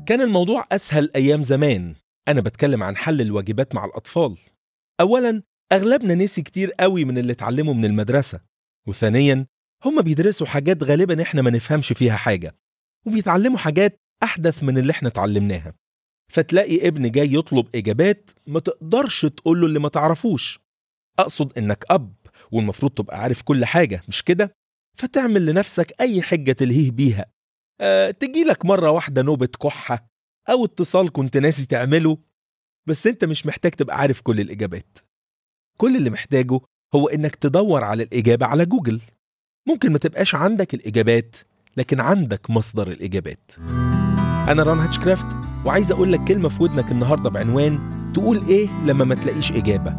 كان الموضوع أسهل أيام زمان أنا بتكلم عن حل الواجبات مع الأطفال أولا أغلبنا نسي كتير قوي من اللي اتعلموا من المدرسة وثانيا هم بيدرسوا حاجات غالبا احنا ما نفهمش فيها حاجة وبيتعلموا حاجات أحدث من اللي احنا اتعلمناها فتلاقي ابن جاي يطلب إجابات ما تقدرش تقوله اللي ما تعرفوش أقصد إنك أب والمفروض تبقى عارف كل حاجة مش كده؟ فتعمل لنفسك أي حجة تلهيه بيها أه تجيلك مرة واحدة نوبة كحة أو اتصال كنت ناسي تعمله بس أنت مش محتاج تبقى عارف كل الإجابات كل اللي محتاجه هو إنك تدور على الإجابة على جوجل ممكن ما تبقاش عندك الإجابات لكن عندك مصدر الإجابات أنا ران هاتشكرافت وعايز أقول لك كلمة في ودنك النهاردة بعنوان تقول إيه لما ما تلاقيش إجابة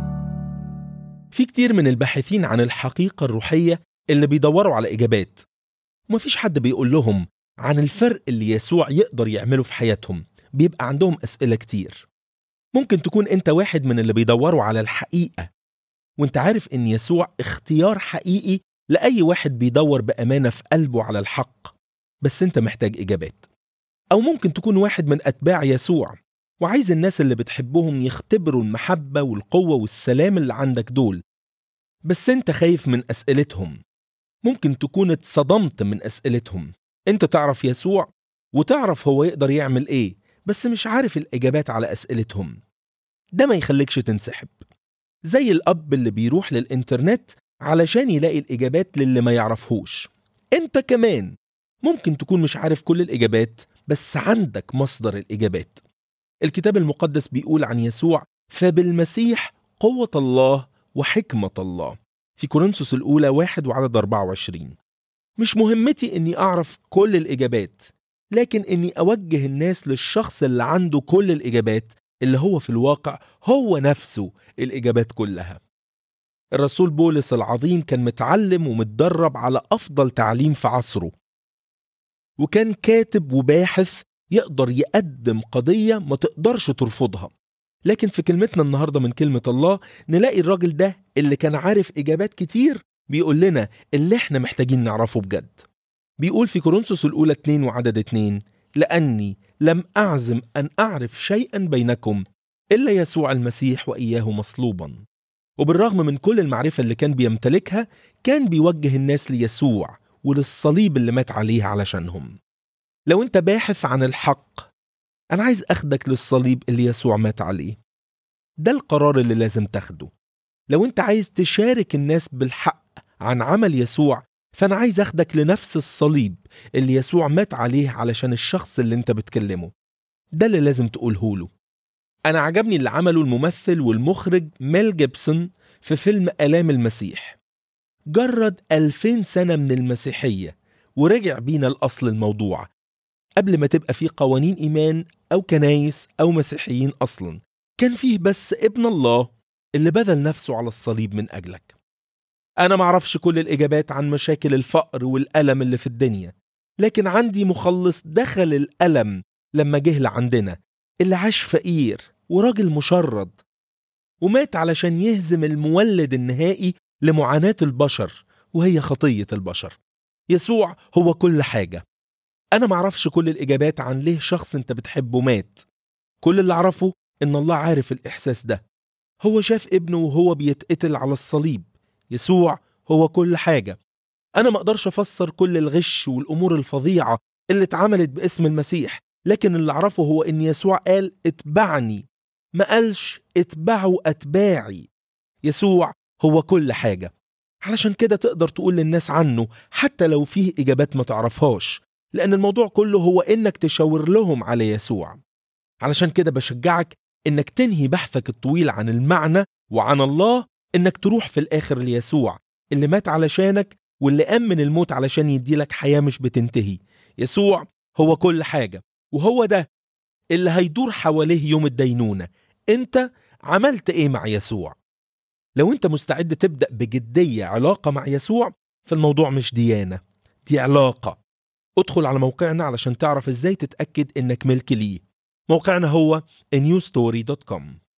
في كتير من الباحثين عن الحقيقة الروحية اللي بيدوروا على إجابات ومفيش حد بيقول لهم عن الفرق اللي يسوع يقدر يعمله في حياتهم بيبقى عندهم أسئلة كتير ممكن تكون أنت واحد من اللي بيدوروا على الحقيقة وانت عارف إن يسوع اختيار حقيقي لأي واحد بيدور بأمانة في قلبه على الحق بس انت محتاج إجابات أو ممكن تكون واحد من أتباع يسوع وعايز الناس اللي بتحبهم يختبروا المحبة والقوة والسلام اللي عندك دول بس انت خايف من أسئلتهم ممكن تكون اتصدمت من أسئلتهم انت تعرف يسوع وتعرف هو يقدر يعمل ايه بس مش عارف الإجابات على أسئلتهم ده ما يخليكش تنسحب زي الأب اللي بيروح للإنترنت علشان يلاقي الإجابات للي ما يعرفهوش انت كمان ممكن تكون مش عارف كل الإجابات بس عندك مصدر الإجابات الكتاب المقدس بيقول عن يسوع فبالمسيح قوة الله وحكمة الله في كورنثوس الأولى واحد وعدد 24 مش مهمتي إني أعرف كل الإجابات لكن إني أوجه الناس للشخص اللي عنده كل الإجابات اللي هو في الواقع هو نفسه الإجابات كلها الرسول بولس العظيم كان متعلم ومتدرب على أفضل تعليم في عصره وكان كاتب وباحث يقدر يقدم قضية ما تقدرش ترفضها لكن في كلمتنا النهاردة من كلمة الله نلاقي الراجل ده اللي كان عارف إجابات كتير بيقول لنا اللي احنا محتاجين نعرفه بجد بيقول في كورنثوس الأولى 2 وعدد 2 لأني لم أعزم أن أعرف شيئا بينكم إلا يسوع المسيح وإياه مصلوبا وبالرغم من كل المعرفة اللي كان بيمتلكها كان بيوجه الناس ليسوع وللصليب اللي مات عليه علشانهم لو انت باحث عن الحق أنا عايز أخدك للصليب اللي يسوع مات عليه ده القرار اللي لازم تاخده لو انت عايز تشارك الناس بالحق عن عمل يسوع فأنا عايز أخدك لنفس الصليب اللي يسوع مات عليه علشان الشخص اللي انت بتكلمه ده اللي لازم تقوله له أنا عجبني اللي عمله الممثل والمخرج ميل جيبسون في فيلم آلام المسيح جرد ألفين سنة من المسيحية ورجع بينا لأصل الموضوع قبل ما تبقى فيه قوانين إيمان أو كنايس أو مسيحيين أصلا كان فيه بس ابن الله اللي بذل نفسه على الصليب من أجلك أنا معرفش كل الإجابات عن مشاكل الفقر والألم اللي في الدنيا لكن عندي مخلص دخل الألم لما جه لعندنا اللي عاش فقير وراجل مشرد ومات علشان يهزم المولد النهائي لمعاناة البشر وهي خطية البشر يسوع هو كل حاجة أنا معرفش كل الإجابات عن ليه شخص أنت بتحبه مات كل اللي أعرفه إن الله عارف الإحساس ده هو شاف ابنه وهو بيتقتل على الصليب يسوع هو كل حاجة أنا ما أقدرش أفسر كل الغش والأمور الفظيعة اللي اتعملت باسم المسيح لكن اللي أعرفه هو إن يسوع قال اتبعني ما قالش اتبعوا أتباعي يسوع هو كل حاجة علشان كده تقدر تقول للناس عنه حتى لو فيه إجابات ما تعرفهاش لأن الموضوع كله هو إنك تشاور لهم على يسوع علشان كده بشجعك إنك تنهي بحثك الطويل عن المعنى وعن الله إنك تروح في الآخر ليسوع اللي مات علشانك واللي قام من الموت علشان يديلك حياة مش بتنتهي يسوع هو كل حاجة وهو ده اللي هيدور حواليه يوم الدينونة انت عملت ايه مع يسوع لو انت مستعد تبدأ بجدية علاقة مع يسوع فالموضوع مش ديانة دي علاقة ادخل على موقعنا علشان تعرف ازاي تتأكد انك ملك ليه موقعنا هو newstory.com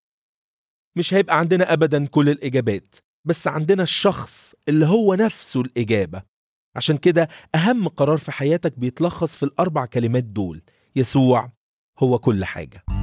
مش هيبقى عندنا ابدا كل الاجابات بس عندنا الشخص اللي هو نفسه الاجابه عشان كده اهم قرار في حياتك بيتلخص في الاربع كلمات دول يسوع هو كل حاجة